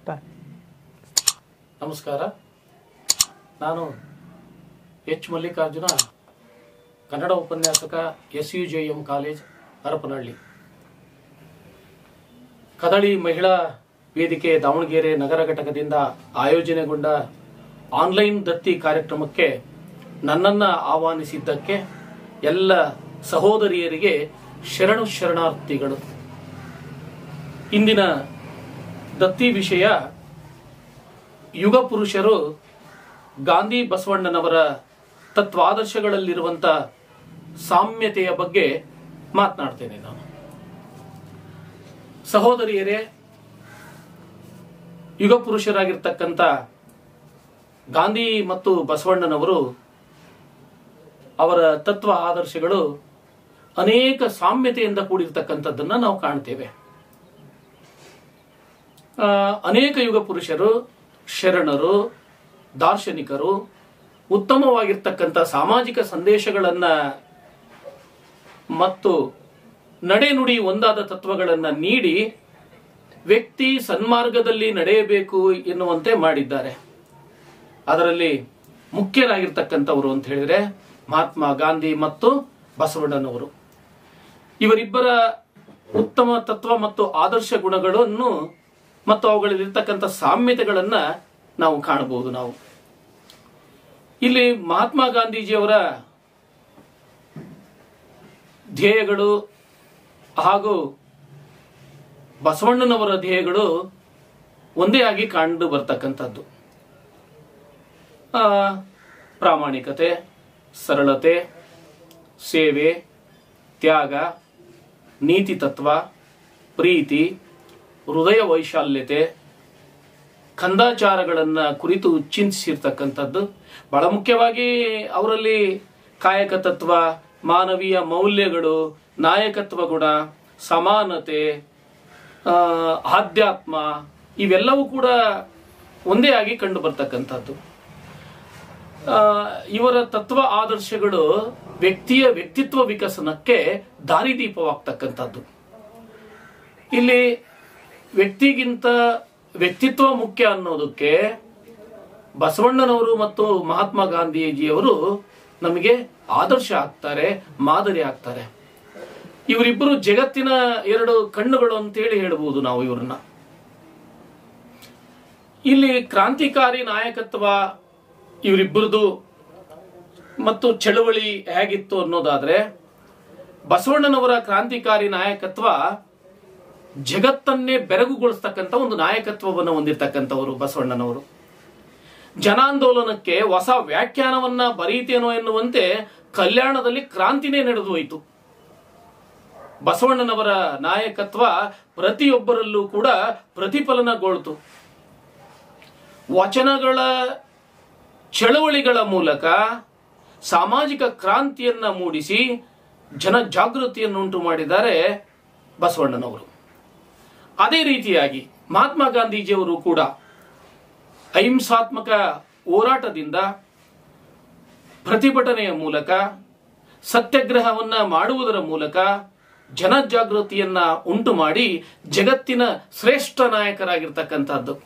ನಮಸ್ಕಾರ ನಾನು ಎಚ್ ಮಲ್ಲಿಕಾರ್ಜುನ ಕನ್ನಡ ಉಪನ್ಯಾಸಕ S U J M college Harapanahalli Kadali Mahila Vedike Davanagere ನಗರ ಘಟಕದಿಂದ ಆಯೋಜನೆಗೊಂಡ ಆನ್ಲೈನ್ ದತ್ತಿ ಕಾರ್ಯಕ್ರಮಕ್ಕೆ ನನ್ನನ್ನು ಆಹ್ವಾನಿಸಿದ್ದಕ್ಕೆ ಎಲ್ಲ ಸಹೋದರಿಯರಿಗೆ ಶರಣು ಶರಣಾರ್ಥಿಗಳು ಇಂದಿನ ದತ್ತಿ ವಿಷಯ ಯುಗ ಪುರುಷರು ಗಾಂಧಿ ಬಸವಣ್ಣನವರ ತತ್ವಾದರ್ಶಗಳಲ್ಲಿರುವಂಥ ಸಾಮ್ಯತೆಯ ಬಗ್ಗೆ ಮಾತನಾಡ್ತೇನೆ ನಾನು ಸಹೋದರಿಯರೇ ಯುಗ ಪುರುಷರಾಗಿರ್ತಕ್ಕಂಥ ಗಾಂಧಿ ಮತ್ತು ಬಸವಣ್ಣನವರು ಅವರ ತತ್ವ ಆದರ್ಶಗಳು ಅನೇಕ ಸಾಮ್ಯತೆಯಿಂದ ಕೂಡಿರ್ತಕ್ಕಂಥದ್ದನ್ನ ನಾವು ಕಾಣ್ತೇವೆ ಆ, ಅನೇಕ ಯುಗ ಪುರುಷರು ಶರಣರು ದಾರ್ಶನಿಕರು ಉತ್ತಮವಾಗಿರ್ತಕ್ಕಂಥ ಸಾಮಾಜಿಕ ಸಂದೇಶಗಳನ್ನ ಮತ್ತು ನಡೆನುಡಿ ಒಂದಾದ ತತ್ವಗಳನ್ನ ನೀಡಿ ವ್ಯಕ್ತಿ ಸನ್ಮಾರ್ಗದಲ್ಲಿ ನಡೆಯಬೇಕು ಎನ್ನುವಂತೆ ಮಾಡಿದ್ದಾರೆ ಅದರಲ್ಲಿ ಮುಖ್ಯರಾಗಿರ್ತಕ್ಕಂಥವರು ಅಂತ ಹೇಳಿದ್ರೆ ಮಹಾತ್ಮ ಗಾಂಧಿ ಮತ್ತು ಬಸವಣ್ಣನವರು ಇವರಿಬ್ಬರ ಉತ್ತಮ ತತ್ವ ಮತ್ತು ಆದರ್ಶ ಗುಣಗಳನ್ನು ಮತ್ತು ಅವುಗಳಲ್ಲಿರ್ತಕ್ಕಂಥ ಸಾಮ್ಯತೆಗಳನ್ನ ನಾವು ಕಾಣಬಹುದು ನಾವು ಇಲ್ಲಿ ಮಹಾತ್ಮ ಗಾಂಧೀಜಿಯವರ ಧ್ಯೇಯಗಳು ಹಾಗೂ ಬಸವಣ್ಣನವರ ಧ್ಯೇಯಗಳು ಒಂದೇ ಆಗಿ ಕಂಡು ಬರ್ತಕ್ಕಂಥದ್ದು ಆ, ಪ್ರಾಮಾಣಿಕತೆ ಸರಳತೆ ಸೇವೆ ತ್ಯಾಗ ನೀತಿ ತತ್ವ ಪ್ರೀತಿ ಹೃದಯ ವೈಶಾಲ್ಯತೆ ಕಂದಾಚಾರಗಳನ್ನ ಕುರಿತು ಚಿಂತಿಸಿರ್ತಕ್ಕಂಥದ್ದು ಬಹಳ ಮುಖ್ಯವಾಗಿ ಅವರಲ್ಲಿ ಕಾಯಕ ತತ್ವ ಮಾನವೀಯ ಮೌಲ್ಯಗಳು ನಾಯಕತ್ವ ಗುಣ ಸಮಾನತೆ ಆ, ಆಧ್ಯಾತ್ಮ ಇವೆಲ್ಲವೂ ಕೂಡ ಒಂದೇ ಆಗಿ ಕಂಡು ಬರ್ತಕ್ಕಂಥದ್ದು ಆ, ಇವರ ತತ್ವ ಆದರ್ಶಗಳು ವ್ಯಕ್ತಿಯ ವ್ಯಕ್ತಿತ್ವ ವಿಕಸನಕ್ಕೆ ದಾರಿದೀಪವಾಗ್ತಕ್ಕಂಥದ್ದು ಇಲ್ಲಿ ವ್ಯಕ್ತಿಗಿಂತ ವ್ಯಕ್ತಿತ್ವ ಮುಖ್ಯ ಅನ್ನೋದಕ್ಕೆ ಬಸವಣ್ಣನವರು ಮತ್ತು ಮಹಾತ್ಮ ಗಾಂಧೀಜಿಯವರು ನಮಗೆ ಆದರ್ಶ ಆಗ್ತಾರೆ ಮಾದರಿ ಆಗ್ತಾರೆ ಇವರಿಬ್ಬರು ಜಗತ್ತಿನ ಎರಡು ಕಣ್ಣುಗಳು ಅಂತೇಳಿ ಹೇಳ್ಬೋದು ನಾವು ಇವ್ರನ್ನ ಇಲ್ಲಿ ಕ್ರಾಂತಿಕಾರಿ ನಾಯಕತ್ವ ಇವರಿಬ್ಬರದು ಮತ್ತು ಚಳವಳಿ ಹೇಗಿತ್ತು ಅನ್ನೋದಾದ್ರೆ ಬಸವಣ್ಣನವರ ಕ್ರಾಂತಿಕಾರಿ ನಾಯಕತ್ವ ಜಗತ್ತನ್ನೇ ಬೆರಗುಗೊಳಿಸ್ತಕ್ಕಂಥ ಒಂದು ನಾಯಕತ್ವವನ್ನು ಹೊಂದಿರತಕ್ಕಂಥವರು ಬಸವಣ್ಣನವರು ಜನಾಂದೋಲನಕ್ಕೆ ಹೊಸ ವ್ಯಾಖ್ಯಾನವನ್ನ ಬರೀತೇನೋ ಎನ್ನುವಂತೆ ಕಲ್ಯಾಣದಲ್ಲಿ ಕ್ರಾಂತಿನೇ ನಡೆದು ಹೋಯಿತು ಬಸವಣ್ಣನವರ ನಾಯಕತ್ವ ಪ್ರತಿಯೊಬ್ಬರಲ್ಲೂ ಕೂಡ ಪ್ರತಿಫಲನಗೊಳ್ತು ವಚನಗಳ ಚಳವಳಿಗಳ ಮೂಲಕ ಸಾಮಾಜಿಕ ಕ್ರಾಂತಿಯನ್ನ ಮೂಡಿಸಿ ಜನ ಜಾಗೃತಿಯನ್ನುಂಟು ಮಾಡಿದ್ದಾರೆ ಬಸವಣ್ಣನವರು ಅದೇ ರೀತಿಯಾಗಿ ಮಹಾತ್ಮ ಗಾಂಧೀಜಿಯವರು ಕೂಡ ಅಹಿಂಸಾತ್ಮಕ ಹೋರಾಟದಿಂದ ಪ್ರತಿಭಟನೆಯ ಮೂಲಕ ಸತ್ಯಾಗ್ರಹವನ್ನ ಮಾಡುವುದರ ಮೂಲಕ ಜನಜಾಗೃತಿಯನ್ನ ಉಂಟು ಮಾಡಿ ಜಗತ್ತಿನ ಶ್ರೇಷ್ಠ ನಾಯಕರಾಗಿರ್ತಕ್ಕಂಥದ್ದು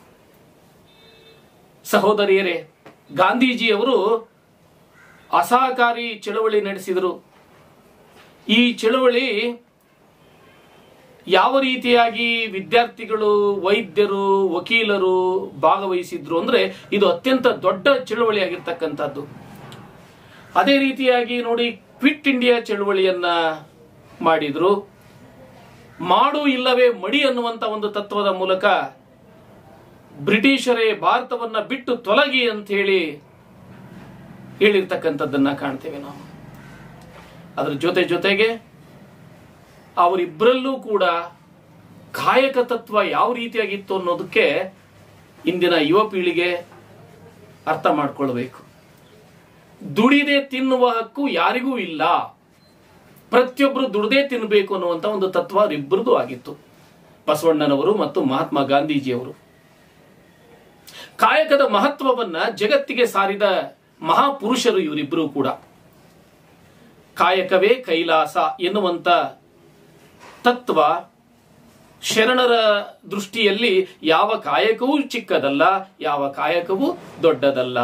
ಸಹೋದರಿಯರೇ ಗಾಂಧೀಜಿಯವರು ಅಸಹಕಾರಿ ಚಳವಳಿ ನಡೆಸಿದರು ಈ ಚಳವಳಿ ಯಾವ ರೀತಿಯಾಗಿ ವಿದ್ಯಾರ್ಥಿಗಳು ವೈದ್ಯರು ವಕೀಲರು ಭಾಗವಹಿಸಿದ್ರು ಅಂದ್ರೆ ಇದು ಅತ್ಯಂತ ದೊಡ್ಡ ಚಳವಳಿ ಆಗಿರ್ತಕ್ಕಂಥದ್ದು ಅದೇ ರೀತಿಯಾಗಿ ನೋಡಿ ಕ್ವಿಟ್ ಇಂಡಿಯಾ ಚಳವಳಿಯನ್ನ ಮಾಡಿದ್ರು ಮಾಡು ಇಲ್ಲವೇ ಮಡಿ ಅನ್ನುವಂತ ಒಂದು ತತ್ವದ ಮೂಲಕ ಬ್ರಿಟಿಷರೇ ಭಾರತವನ್ನ ಬಿಟ್ಟು ತೊಲಗಿ ಅಂತ ಹೇಳಿ ಹೇಳಿರ್ತಕ್ಕಂಥದ್ದನ್ನ ಕಾಣ್ತೇವೆ ನಾವು ಅದರ ಜೊತೆ ಜೊತೆಗೆ ಅವರಿಬ್ಬರಲ್ಲೂ ಕೂಡ ಕಾಯಕ ತತ್ವ ಯಾವ ರೀತಿಯಾಗಿತ್ತು ಅನ್ನೋದಕ್ಕೆ ಇಂದಿನ ಯುವ ಪೀಳಿಗೆ ಅರ್ಥ ಮಾಡ್ಕೊಳ್ಬೇಕು ದುಡಿದೆ ತಿನ್ನುವ ಹಕ್ಕು ಯಾರಿಗೂ ಇಲ್ಲ ಪ್ರತಿಯೊಬ್ಬರು ದುಡ್ದೇ ತಿನ್ನಬೇಕು ಅನ್ನುವಂತ ಒಂದು ತತ್ವ ಅವರಿಬ್ಬರದು ಆಗಿತ್ತು ಬಸವಣ್ಣನವರು ಮತ್ತು ಮಹಾತ್ಮ ಗಾಂಧೀಜಿಯವರು ಕಾಯಕದ ಮಹತ್ವವನ್ನ ಜಗತ್ತಿಗೆ ಸಾರಿದ ಮಹಾಪುರುಷರು ಇವರಿಬ್ಬರು ಕೂಡ ಕಾಯಕವೇ ಕೈಲಾಸ ಎನ್ನುವಂತ ತತ್ವ ಶರಣರ ದೃಷ್ಟಿಯಲ್ಲಿ ಯಾವ ಕಾಯಕವೂ ಚಿಕ್ಕದಲ್ಲ ಯಾವ ಕಾಯಕವೂ ದೊಡ್ಡದಲ್ಲ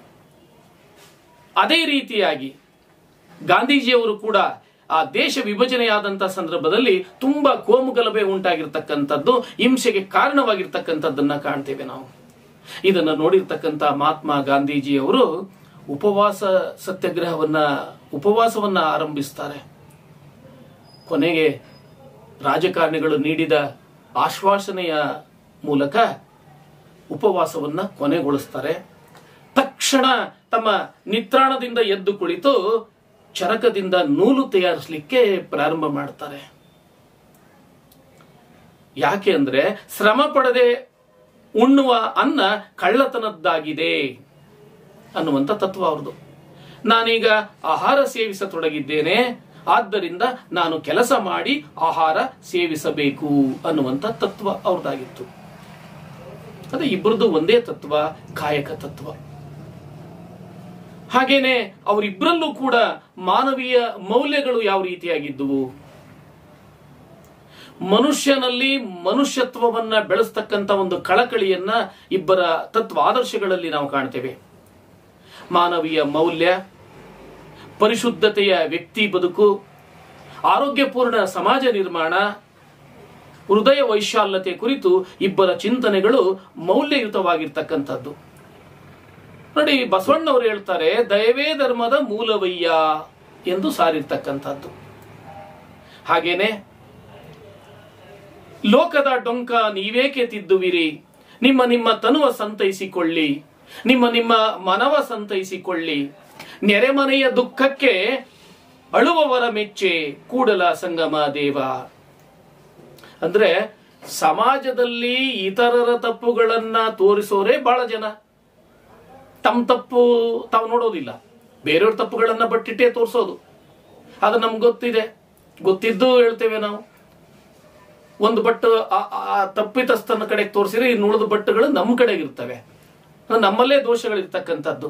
ಅದೇ ರೀತಿಯಾಗಿ ಗಾಂಧೀಜಿಯವರು ಕೂಡ ಆ ದೇಶ ವಿಭಜನೆಯಾದಂತಹ ಸಂದರ್ಭದಲ್ಲಿ ತುಂಬಾ ಕೋಮುಗಲಭೆ ಉಂಟಾಗಿರ್ತಕ್ಕಂಥದ್ದು ಹಿಂಸೆಗೆ ಕಾರಣವಾಗಿರ್ತಕ್ಕಂಥದ್ದನ್ನ ಕಾಣ್ತೇವೆ ನಾವು ಇದನ್ನ ನೋಡಿರ್ತಕ್ಕಂಥ ಮಹಾತ್ಮ ಗಾಂಧೀಜಿಯವರು ಉಪವಾಸ ಸತ್ಯಾಗ್ರಹವನ್ನ ಉಪವಾಸವನ್ನ ಆರಂಭಿಸ್ತಾರೆ ಕೊನೆಗೆ ರಾಜಕಾರಣಿಗಳು ನೀಡಿದ ಆಶ್ವಾಸನೆಯ ಮೂಲಕ ಉಪವಾಸವನ್ನ ಕೊನೆಗೊಳಿಸ್ತಾರೆ ತಕ್ಷಣ ತಮ್ಮ ನಿತ್ರಾಣದಿಂದ ಎದ್ದು ಕುಳಿತು ಚರಕದಿಂದ ನೂಲು ತಯಾರಿಸಲಿಕ್ಕೆ ಪ್ರಾರಂಭ ಮಾಡ್ತಾರೆ ಯಾಕೆ ಅಂದ್ರೆ ಶ್ರಮ ಪಡದೆ ಉಣ್ಣುವ ಅನ್ನ ಕಳ್ಳತನದ್ದಾಗಿದೆ ಅನ್ನುವಂಥ ತತ್ವ ಅವ್ರದ್ದು ನಾನೀಗ ಆಹಾರ ಸೇವಿಸತೊಡಗಿದ್ದೇನೆ ಆದ್ದರಿಂದ ನಾನು ಕೆಲಸ ಮಾಡಿ ಆಹಾರ ಸೇವಿಸಬೇಕು ಅನ್ನುವಂಥ ತತ್ವ ಅವ್ರದ್ದಾಗಿತ್ತು ಅದೇ ಇಬ್ಬರದು ಒಂದೇ ತತ್ವ ಕಾಯಕ ತತ್ವ ಹಾಗೇನೆ ಅವರಿಬ್ಬರಲ್ಲೂ ಕೂಡ ಮಾನವೀಯ ಮೌಲ್ಯಗಳು ಯಾವ ರೀತಿಯಾಗಿದ್ದುವು ಮನುಷ್ಯನಲ್ಲಿ ಮನುಷ್ಯತ್ವವನ್ನ ಬೆಳೆಸ್ತಕ್ಕಂಥ ಒಂದು ಕಳಕಳಿಯನ್ನ ಇಬ್ಬರ ತತ್ವ ಆದರ್ಶಗಳಲ್ಲಿ ನಾವು ಕಾಣ್ತೇವೆ ಮಾನವೀಯ ಮೌಲ್ಯ ಪರಿಶುದ್ಧತೆಯ ವ್ಯಕ್ತಿ ಬದುಕು ಆರೋಗ್ಯಪೂರ್ಣ ಸಮಾಜ ನಿರ್ಮಾಣ ಹೃದಯ ವೈಶಾಲ್ಯತೆ ಕುರಿತು ಇಬ್ಬರ ಚಿಂತನೆಗಳು ಮೌಲ್ಯಯುತವಾಗಿರ್ತಕ್ಕಂಥದ್ದು ನೋಡಿ ಬಸವಣ್ಣವರು ಹೇಳ್ತಾರೆ ದಯವೇ ಧರ್ಮದ ಮೂಲವಯ್ಯ ಎಂದು ಸಾರಿರ್ತಕ್ಕಂಥದ್ದು ಹಾಗೇನೆ ಲೋಕದ ಡೊಂಕ ನೀವೇಕೆ ತಿದ್ದುವಿರಿ ನಿಮ್ಮ ನಿಮ್ಮ ತನುವ ಸಂತೈಸಿಕೊಳ್ಳಿ ನಿಮ್ಮ ನಿಮ್ಮ ಮನವ ಸಂತೈಸಿಕೊಳ್ಳಿ ನೆರೆಮನೆಯ ದುಃಖಕ್ಕೆ ಅಳುವವರ ಮೆಚ್ಚೆ ಕೂಡಲ ಸಂಗಮ ದೇವ ಅಂದ್ರೆ ಸಮಾಜದಲ್ಲಿ ಇತರರ ತಪ್ಪುಗಳನ್ನ ತೋರಿಸೋರೇ ಬಹಳ ಜನ ತಮ್ಮ ತಪ್ಪು ತಾವು ನೋಡೋದಿಲ್ಲ ಬೇರೆಯವ್ರ ತಪ್ಪುಗಳನ್ನ ಬಟ್ಟಿಟ್ಟೇ ತೋರಿಸೋದು ಅದು ನಮ್ಗೆ ಗೊತ್ತಿದೆ ಗೊತ್ತಿದ್ದು ಹೇಳ್ತೇವೆ ನಾವು ಒಂದು ಬಟ್ಟು ಆ- ಆ ತಪ್ಪಿತಸ್ಥನ ಕಡೆಗೆ ತೋರಿಸಿದ್ರೆ ಇನ್ನು ಉಳಿದ ಬಟ್ಟುಗಳು ನಮ್ಮ ಕಡೆಗೆ ಇರ್ತವೆ ನಮ್ಮಲ್ಲೇ ದೋಷಗಳಿರ್ತಕ್ಕಂಥದ್ದು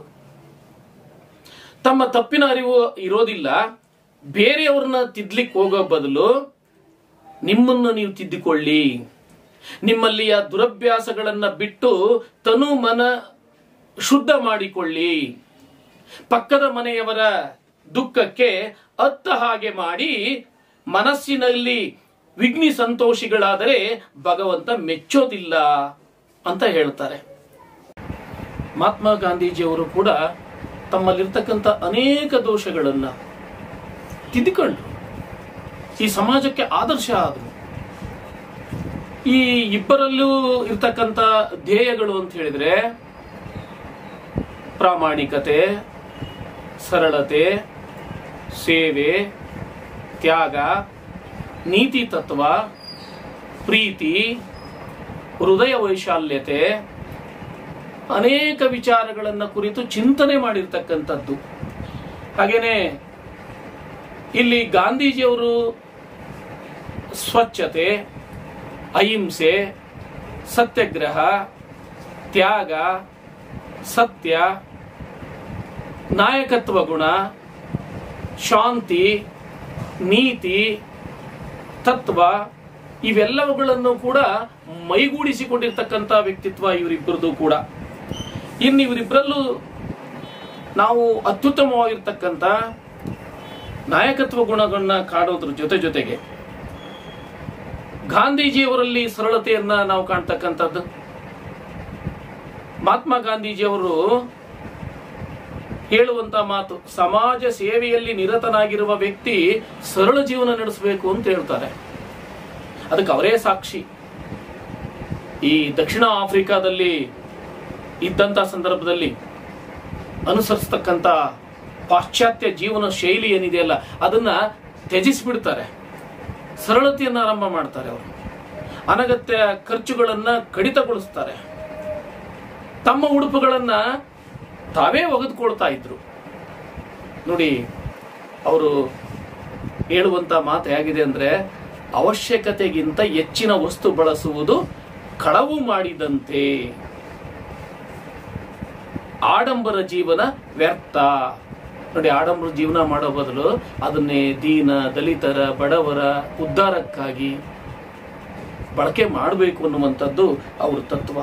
ತಮ್ಮ ತಪ್ಪಿನ ಅರಿವು ಇರೋದಿಲ್ಲ ಬೇರೆಯವ್ರನ್ನ ತಿದ್ಲಿಕ್ಕೆ ಹೋಗೋ ಬದಲು ನಿಮ್ಮನ್ನು ನೀವು ತಿದ್ದಿಕೊಳ್ಳಿ ನಿಮ್ಮಲ್ಲಿಯ ದುರಭ್ಯಾಸಗಳನ್ನ ಬಿಟ್ಟು ತನು ಮನ ಶುದ್ಧ ಮಾಡಿಕೊಳ್ಳಿ ಪಕ್ಕದ ಮನೆಯವರ ದುಃಖಕ್ಕೆ ಅತ್ತ ಹಾಗೆ ಮಾಡಿ ಮನಸ್ಸಿನಲ್ಲಿ ವಿಘ್ನಿ ಸಂತೋಷಿಗಳಾದರೆ ಭಗವಂತ ಮೆಚ್ಚೋದಿಲ್ಲ ಅಂತ ಹೇಳ್ತಾರೆ ಮಹಾತ್ಮ ಗಾಂಧೀಜಿಯವರು ಕೂಡ ತಮ್ಮಲ್ಲಿರ್ತಕ್ಕಂಥ ಅನೇಕ ದೋಷಗಳನ್ನ ತಿದ್ದುಕೊಂಡ್ರು ಈ ಸಮಾಜಕ್ಕೆ ಆದರ್ಶ ಆದರು ಈ ಇಬ್ಬರಲ್ಲೂ ಇರ್ತಕ್ಕಂಥ ಧ್ಯೇಯಗಳು ಅಂತ ಹೇಳಿದ್ರೆ ಪ್ರಾಮಾಣಿಕತೆ ಸರಳತೆ ಸೇವೆ ತ್ಯಾಗ ನೀತಿ ತತ್ವ ಪ್ರೀತಿ ಹೃದಯ ವೈಶಾಲ್ಯತೆ ಅನೇಕ ವಿಚಾರಗಳನ್ನ ಕುರಿತು ಚಿಂತನೆ ಮಾಡಿರ್ತಕ್ಕಂಥದ್ದು ಹಾಗೇನೆ ಇಲ್ಲಿ ಗಾಂಧೀಜಿಯವರು ಸ್ವಚ್ಛತೆ ಅಹಿಂಸೆ ಸತ್ಯಾಗ್ರಹ ತ್ಯಾಗ ಸತ್ಯ ನಾಯಕತ್ವ ಗುಣ ಶಾಂತಿ ನೀತಿ ತತ್ವ ಇವೆಲ್ಲವುಗಳನ್ನು ಕೂಡ ಮೈಗೂಡಿಸಿಕೊಂಡಿರ್ತಕ್ಕಂಥ ವ್ಯಕ್ತಿತ್ವ ಇವರಿಬ್ಬರದು ಕೂಡ ಇನ್ನು ಇವರಿಬ್ಬರಲ್ಲೂ ನಾವು ಅತ್ಯುತ್ತಮವಾಗಿರ್ತಕ್ಕಂಥ ನಾಯಕತ್ವ ಗುಣಗಳನ್ನ ಕಾಣೋದ್ರ ಜೊತೆ ಜೊತೆಗೆ ಗಾಂಧೀಜಿಯವರಲ್ಲಿ ಸರಳತೆಯನ್ನ ನಾವು ಕಾಣ್ತಕ್ಕಂಥದ್ದು ಮಹಾತ್ಮ ಗಾಂಧೀಜಿಯವರು ಹೇಳುವಂತ ಮಾತು ಸಮಾಜ ಸೇವೆಯಲ್ಲಿ ನಿರತನಾಗಿರುವ ವ್ಯಕ್ತಿ ಸರಳ ಜೀವನ ನಡೆಸಬೇಕು ಅಂತ ಹೇಳ್ತಾರೆ ಅದಕ್ಕೆ ಅವರೇ ಸಾಕ್ಷಿ ಈ ದಕ್ಷಿಣ ಆಫ್ರಿಕಾದಲ್ಲಿ ಇದ್ದಂತ ಸಂದರ್ಭದಲ್ಲಿ ಅನುಸರಿಸ್ತಕ್ಕಂಥ ಪಾಶ್ಚಾತ್ಯ ಜೀವನ ಶೈಲಿ ಏನಿದೆಯಲ್ಲ ಅದನ್ನ ತ್ಯಜಿಸಿಬಿಡ್ತಾರೆ ಸರಳತೆಯನ್ನು ಆರಂಭ ಮಾಡ್ತಾರೆ ಅವರು ಅನಗತ್ಯ ಖರ್ಚುಗಳನ್ನ ಕಡಿತಗೊಳಿಸ್ತಾರೆ ತಮ್ಮ ಉಡುಪುಗಳನ್ನ ತಾವೇ ಒಗೆದುಕೊಳ್ತಾ ಇದ್ರು ನೋಡಿ ಅವರು ಹೇಳುವಂತ ಮಾತು ಹೇಗಿದೆ ಅಂದ್ರೆ ಅವಶ್ಯಕತೆಗಿಂತ ಹೆಚ್ಚಿನ ವಸ್ತು ಬಳಸುವುದು ಕಳವು ಮಾಡಿದಂತೆ ಆಡಂಬರ ಜೀವನ ವ್ಯರ್ಥ ನೋಡಿ ಆಡಂಬರ ಜೀವನ ಮಾಡೋ ಬದಲು ಅದನ್ನೇ ದೀನ ದಲಿತರ ಬಡವರ ಉದ್ಧಾರಕ್ಕಾಗಿ ಬಳಕೆ ಮಾಡಬೇಕು ಅನ್ನುವಂಥದ್ದು ಅವ್ರ ತತ್ವ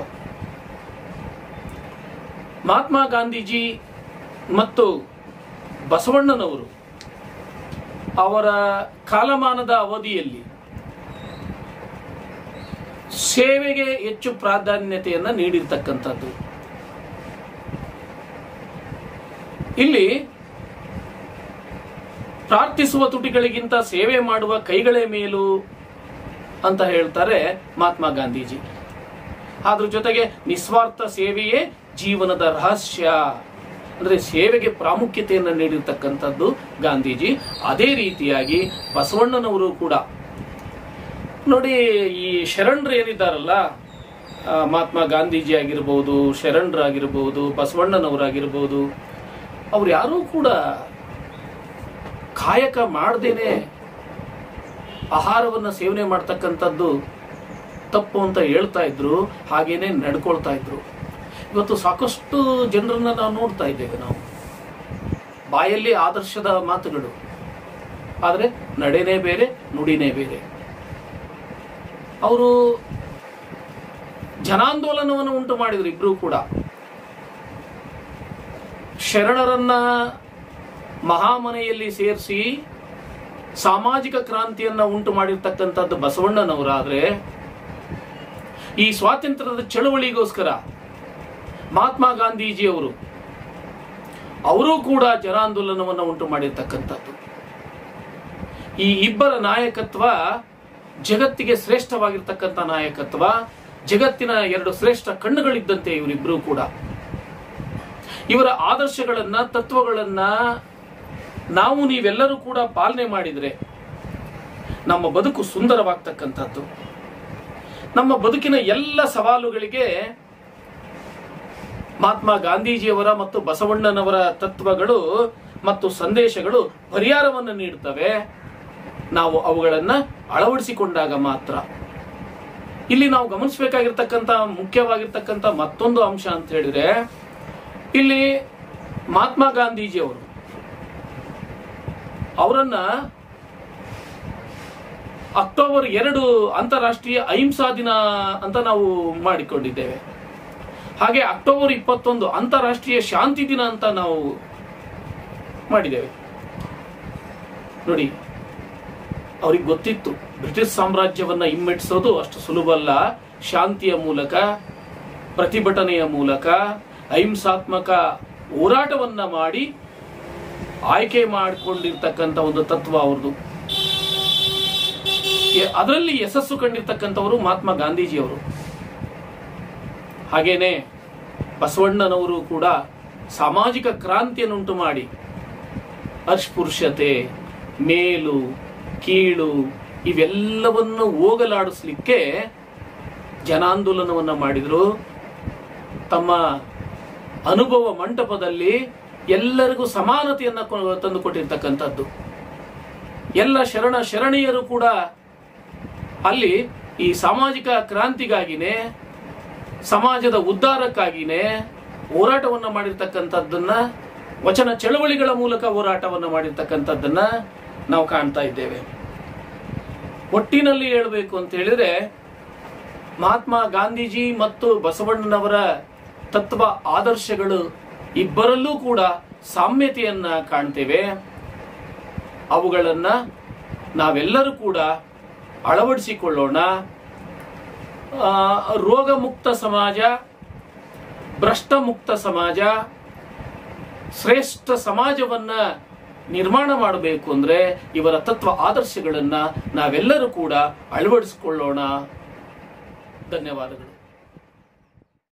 ಮಹಾತ್ಮ ಗಾಂಧೀಜಿ ಮತ್ತು ಬಸವಣ್ಣನವರು ಅವರ ಕಾಲಮಾನದ ಅವಧಿಯಲ್ಲಿ ಸೇವೆಗೆ ಹೆಚ್ಚು ಪ್ರಾಧಾನ್ಯತೆಯನ್ನ ನೀಡಿರ್ತಕ್ಕಂಥದ್ದು ಇಲ್ಲಿ ಪ್ರಾರ್ಥಿಸುವ ತುಟಿಗಳಿಗಿಂತ ಸೇವೆ ಮಾಡುವ ಕೈಗಳೇ ಮೇಲು ಅಂತ ಹೇಳ್ತಾರೆ ಮಹಾತ್ಮ ಗಾಂಧೀಜಿ ಅದ್ರ ಜೊತೆಗೆ ನಿಸ್ವಾರ್ಥ ಸೇವೆಯೇ ಜೀವನದ ರಹಸ್ಯ ಅಂದ್ರೆ ಸೇವೆಗೆ ಪ್ರಾಮುಖ್ಯತೆಯನ್ನು ನೀಡಿರ್ತಕ್ಕಂಥದ್ದು ಗಾಂಧೀಜಿ ಅದೇ ರೀತಿಯಾಗಿ ಬಸವಣ್ಣನವರು ಕೂಡ ನೋಡಿ ಈ ಶರಣರು ಏನಿದ್ದಾರಲ್ಲ ಆ, ಮಹಾತ್ಮ ಗಾಂಧೀಜಿ ಆಗಿರ್ಬೋದು ಶರಣರಾಗಿರ್ಬೋದು ಬಸವಣ್ಣನವರಾಗಿರ್ಬೋದು ಅವ್ರು ಯಾರೂ ಕೂಡ ಕಾಯಕ ಮಾಡ್ದೇನೆ ಆಹಾರವನ್ನು ಸೇವನೆ ಮಾಡ್ತಕ್ಕಂಥದ್ದು ತಪ್ಪು ಅಂತ ಹೇಳ್ತಾ ಇದ್ರು ಹಾಗೇನೆ ನಡ್ಕೊಳ್ತಾ ಇದ್ರು ಇವತ್ತು ಸಾಕಷ್ಟು ಜನರನ್ನ ನಾವು ನೋಡ್ತಾ ಇದ್ದೇವೆ ನಾವು ಬಾಯಲ್ಲಿ ಆದರ್ಶದ ಮಾತುಗಳು ಆದರೆ ನಡೆನೇ ಬೇರೆ ನುಡಿನೇ ಬೇರೆ ಅವರು ಜನಾಂದೋಲನವನ್ನು ಉಂಟು ಮಾಡಿದ್ರು ಇಬ್ರು ಕೂಡ ಶರಣರನ್ನ ಮಹಾಮನೆಯಲ್ಲಿ ಸೇರಿಸಿ ಸಾಮಾಜಿಕ ಕ್ರಾಂತಿಯನ್ನ ಉಂಟು ಮಾಡಿರ್ತಕ್ಕಂಥದ್ದು ಬಸವಣ್ಣನವರಾದ್ರೆ ಈ ಸ್ವಾತಂತ್ರ್ಯದ ಚಳವಳಿಗೋಸ್ಕರ ಮಹಾತ್ಮ ಗಾಂಧೀಜಿಯವರು ಅವರೂ ಕೂಡ ಜನಾಂದೋಲನವನ್ನು ಉಂಟು ಮಾಡಿರ್ತಕ್ಕಂಥದ್ದು ಈ ಇಬ್ಬರ ನಾಯಕತ್ವ ಜಗತ್ತಿಗೆ ಶ್ರೇಷ್ಠವಾಗಿರ್ತಕ್ಕಂಥ ನಾಯಕತ್ವ ಜಗತ್ತಿನ ಎರಡು ಶ್ರೇಷ್ಠ ಕಣ್ಣುಗಳಿದ್ದಂತೆ ಇವರಿಬ್ಬರು ಕೂಡ ಇವರ ಆದರ್ಶಗಳನ್ನ ತತ್ವಗಳನ್ನ ನಾವು ನೀವೆಲ್ಲರೂ ಕೂಡ ಪಾಲನೆ ಮಾಡಿದ್ರೆ ನಮ್ಮ ಬದುಕು ಸುಂದರವಾಗ್ತಕ್ಕಂಥದ್ದು ನಮ್ಮ ಬದುಕಿನ ಎಲ್ಲ ಸವಾಲುಗಳಿಗೆ ಮಹಾತ್ಮ ಗಾಂಧೀಜಿಯವರ ಮತ್ತು ಬಸವಣ್ಣನವರ ತತ್ವಗಳು ಮತ್ತು ಸಂದೇಶಗಳು ಪರಿಹಾರವನ್ನು ನೀಡುತ್ತವೆ ನಾವು ಅವುಗಳನ್ನ ಅಳವಡಿಸಿಕೊಂಡಾಗ ಮಾತ್ರ ಇಲ್ಲಿ ನಾವು ಗಮನಿಸಬೇಕಾಗಿರ್ತಕ್ಕಂಥ ಮುಖ್ಯವಾಗಿರ್ತಕ್ಕಂಥ ಮತ್ತೊಂದು ಅಂಶ ಅಂತ ಹೇಳಿದ್ರೆ ಇಲ್ಲಿ ಮಹಾತ್ಮ ಗಾಂಧೀಜಿಯವರು ಅವರನ್ನ ಅಕ್ಟೋಬರ್ ಎರಡು ಅಂತಾರಾಷ್ಟ್ರೀಯ ಅಹಿಂಸಾ ದಿನ ಅಂತ ನಾವು ಮಾಡಿಕೊಂಡಿದ್ದೇವೆ ಹಾಗೆ ಅಕ್ಟೋಬರ್ ಇಪ್ಪತ್ತೊಂದು ಅಂತಾರಾಷ್ಟ್ರೀಯ ಶಾಂತಿ ದಿನ ಅಂತ ನಾವು ಮಾಡಿದ್ದೇವೆ ನೋಡಿ ಅವ್ರಿಗೆ ಗೊತ್ತಿತ್ತು ಬ್ರಿಟಿಷ್ ಸಾಮ್ರಾಜ್ಯವನ್ನ ಹಿಮ್ಮೆಟ್ಟಿಸೋದು ಅಷ್ಟು ಸುಲಭ ಅಲ್ಲ ಶಾಂತಿಯ ಮೂಲಕ ಪ್ರತಿಭಟನೆಯ ಮೂಲಕ ಅಹಿಂಸಾತ್ಮಕ ಹೋರಾಟವನ್ನ ಮಾಡಿ ಆಯ್ಕೆ ಮಾಡಿಕೊಂಡಿರ್ತಕ್ಕಂಥ ಒಂದು ತತ್ವ ಅವ್ರದ್ದು ಎ- ಅದರಲ್ಲಿ ಯಶಸ್ಸು ಕಂಡಿರ್ತಕ್ಕಂಥವರು ಮಹಾತ್ಮ ಗಾಂಧೀಜಿಯವರು ಹಾಗೇನೆ ಬಸವಣ್ಣನವರು ಕೂಡ ಸಾಮಾಜಿಕ ಕ್ರಾಂತಿಯನ್ನುಂಟು ಮಾಡಿ ಅಸ್ಪೃಶ್ಯತೆ ಮೇಲು ಕೀಳು ಇವೆಲ್ಲವನ್ನು ಹೋಗಲಾಡಿಸ್ಲಿಕ್ಕೆ ಜನಾಂದೋಲನವನ್ನ ಮಾಡಿದ್ರು ತಮ್ಮ ಅನುಭವ ಮಂಟಪದಲ್ಲಿ ಎಲ್ಲರಿಗೂ ಸಮಾನತೆಯನ್ನ ಕೊ- ತಂದು ಕೊಟ್ಟಿರ್ತಕ್ಕಂಥದ್ದು ಎಲ್ಲ ಶರಣ ಶರಣೀಯರು ಕೂಡ ಅಲ್ಲಿ ಈ ಸಾಮಾಜಿಕ ಕ್ರಾಂತಿಗಾಗಿನೇ ಸಮಾಜದ ಉದ್ಧಾರಕ್ಕಾಗಿನೇ ಹೋರಾಟವನ್ನ ಮಾಡಿರ್ತಕ್ಕಂಥದ್ದನ್ನ ವಚನ ಚಳವಳಿಗಳ ಮೂಲಕ ಹೋರಾಟವನ್ನ ಮಾಡಿರ್ತಕ್ಕಂಥದ್ದನ್ನ ನಾವು ಕಾಣ್ತಾ ಇದ್ದೇವೆ ಒಟ್ಟಿನಲ್ಲಿ ಹೇಳಬೇಕು ಅಂತ ಹೇಳಿದ್ರೆ ಮಹಾತ್ಮ ಗಾಂಧೀಜಿ ಮತ್ತು ಬಸವಣ್ಣನವರ ತತ್ವ ಆದರ್ಶಗಳು ಇಬ್ಬರಲ್ಲೂ ಕೂಡ ಸಾಮ್ಯತೆಯನ್ನ ಕಾಣ್ತೇವೆ ಅವುಗಳನ್ನ ನಾವೆಲ್ಲರೂ ಕೂಡ ಅಳವಡಿಸಿಕೊಳ್ಳೋಣ ಆ, ರೋಗ ಮುಕ್ತ ಸಮಾಜ ಭ್ರಷ್ಟ ಮುಕ್ತ ಸಮಾಜ ಶ್ರೇಷ್ಠ ಸಮಾಜವನ್ನ ನಿರ್ಮಾಣ ಮಾಡಬೇಕು ಅಂದ್ರೆ ಇವರ ತತ್ವ ಆದರ್ಶಗಳನ್ನ ನಾವೆಲ್ಲರೂ ಕೂಡ ಅಳವಡಿಸಿಕೊಳ್ಳೋಣ ಧನ್ಯವಾದಗಳು